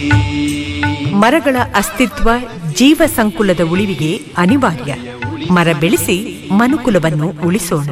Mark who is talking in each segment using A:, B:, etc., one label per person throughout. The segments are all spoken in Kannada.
A: ಮರಗಳ ಅಸ್ತಿತ್ವ ಜೀವ ಸಂಕುಲದ ಉಳಿವಿಗೆ ಅನಿವಾರ್ಯ ಮರ ಬೆಳೆಸಿ ಮನುಕುಲವನ್ನು ಉಳಿಸೋಣ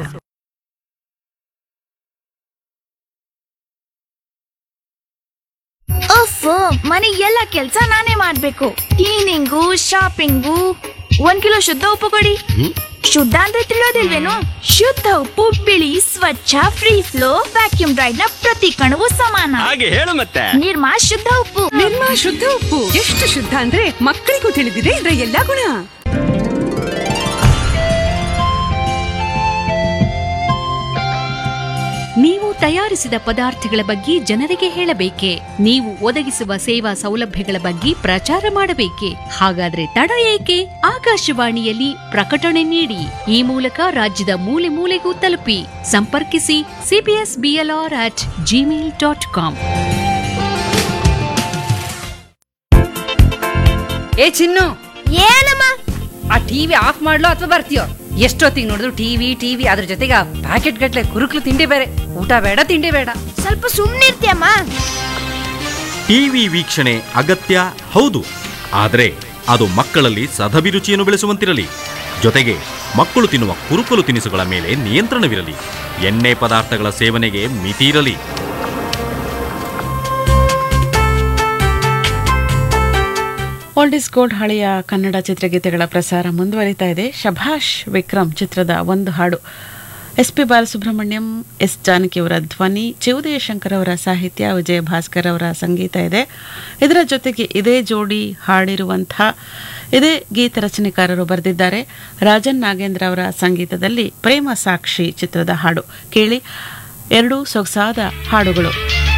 B: ಅಫ್ ಮನೆ ಎಲ್ಲ ಕೆಲ್ಸ ನಾನೇ ಮಾಡ್ಬೇಕು ಕ್ಲೀನಿಂಗು ಶಾಪಿಂಗು ಒಂದ್ ಕಿಲೋ ಶುದ್ಧ ಉಪ್ಪು ಕೊಡಿ ಶುದ್ಧ ಅಂದ್ರೆ ತಿಳಿಯೋದಿಲ್ವೇನು ಶುದ್ಧ ಉಪ್ಪು ಬಿಳಿ ಸ್ವಚ್ಛ ಫ್ರೀ ಫ್ಲೋ ವ್ಯಾಕ್ಯೂಮ್ ಡ್ರೈಡ್ ನ ಪ್ರತಿ ಕಣವು ಸಮಾನ
C: ಹಾಗೆ ಹೇಳು ಮತ್ತೆ
B: ನಿರ್ಮಾ ಶುದ್ಧ ಉಪ್ಪು
D: ನಿರ್ಮಾ ಶುದ್ಧ ಉಪ್ಪು ಎಷ್ಟು ಶುದ್ಧ ಅಂದ್ರೆ ಮಕ್ಕಳಿಗೂ ತಿಳಿದಿದೆ ಇದರ ಎಲ್ಲಾ ಗುಣ
E: ನೀವು ತಯಾರಿಸಿದ ಪದಾರ್ಥಗಳ ಬಗ್ಗೆ ಜನರಿಗೆ ಹೇಳಬೇಕೆ ನೀವು ಒದಗಿಸುವ ಸೇವಾ ಸೌಲಭ್ಯಗಳ ಬಗ್ಗೆ ಪ್ರಚಾರ ಮಾಡಬೇಕೆ ಹಾಗಾದ್ರೆ ತಡ ಏಕೆ ಆಕಾಶವಾಣಿಯಲ್ಲಿ ಪ್ರಕಟಣೆ ನೀಡಿ ಈ ಮೂಲಕ ರಾಜ್ಯದ ಮೂಲೆ ಮೂಲೆಗೂ ತಲುಪಿ ಸಂಪರ್ಕಿಸಿ CBS BLR at Gmail dot com
F: ಏ ಚಿನ್ನು
B: ಏನಮ್ಮ
F: ಆ ಟಿವಿ ಆಫ್ ಮಾಡ್ಲೋ ಅಥವಾ ಬರ್ತೀಯೋ ಎಷ್ಟೊತ್ತಿಗೆ ನೋಡಿದ್ರು ಟಿವಿ ಟಿವಿ ಅದ್ರ ಜೊತೆಗೆ ಆ ಪ್ಯಾಕೆಟ್ ಗಟ್ಲೆ ಕುರುಕ್ಲು ತಿಂಡಿ ಬೇರೆ ಊಟ ಬೇಡ ತಿಂಡಿ ಬೇಡ
B: ಸ್ವಲ್ಪ ಸುಮ್ನಿರ್ತೀಯಮ್ಮ
G: ಟಿವಿ ವೀಕ್ಷಣೆ ಅಗತ್ಯ ಹೌದು ಆದರೆ ಅದು ಮಕ್ಕಳಲ್ಲಿ ಸದಭಿರುಚಿಯನ್ನು ಬೆಳೆಸುವಂತಿರಲಿ ಜೊತೆಗೆ ಮಕ್ಕಳು ತಿನ್ನುವ ಕುರುಕಲು ತಿನಿಸುಗಳ ಮೇಲೆ ನಿಯಂತ್ರಣವಿರಲಿ ಎಣ್ಣೆ ಪದಾರ್ಥಗಳ ಸೇವನೆಗೆ ಮಿತಿ ಇರಲಿ
H: ಓಲ್ಡ್ ಇಸ್ ಗೋಲ್ಡ್ ಹಳೆಯ ಕನ್ನಡ ಚಿತ್ರಗೀತೆಗಳ ಪ್ರಸಾರ ಮುಂದುವರಿತಾ ಇದೆ ಶಭಾಷ್ ವಿಕ್ರಮ್ ಚಿತ್ರದ ಒಂದು ಹಾಡು ಎಸ್ ಪಿ ಬಾಲಸುಬ್ರಹ್ಮಣ್ಯಂ ಎಸ್ ಜಾನಕಿಯವರ ಧ್ವನಿ ಚಿವುದಯ ಶಂಕರ್ ಅವರ ಸಾಹಿತ್ಯ ವಿಜಯ ಭಾಸ್ಕರ್ ಅವರ ಸಂಗೀತ ಇದೆ ಇದರ ಜೊತೆಗೆ ಇದೇ ಜೋಡಿ ಹಾಡಿರುವಂಥ ಇದೇ ಗೀತ ರಚನೆಕಾರರು ಬರೆದಿದ್ದಾರೆ ರಾಜನ್ ನಾಗೇಂದ್ರ ಅವರ ಸಂಗೀತದಲ್ಲಿ ಪ್ರೇಮ ಸಾಕ್ಷಿ ಚಿತ್ರದ ಹಾಡು ಕೇಳಿ ಎರಡೂ ಸೊಗಸಾದ ಹಾಡುಗಳು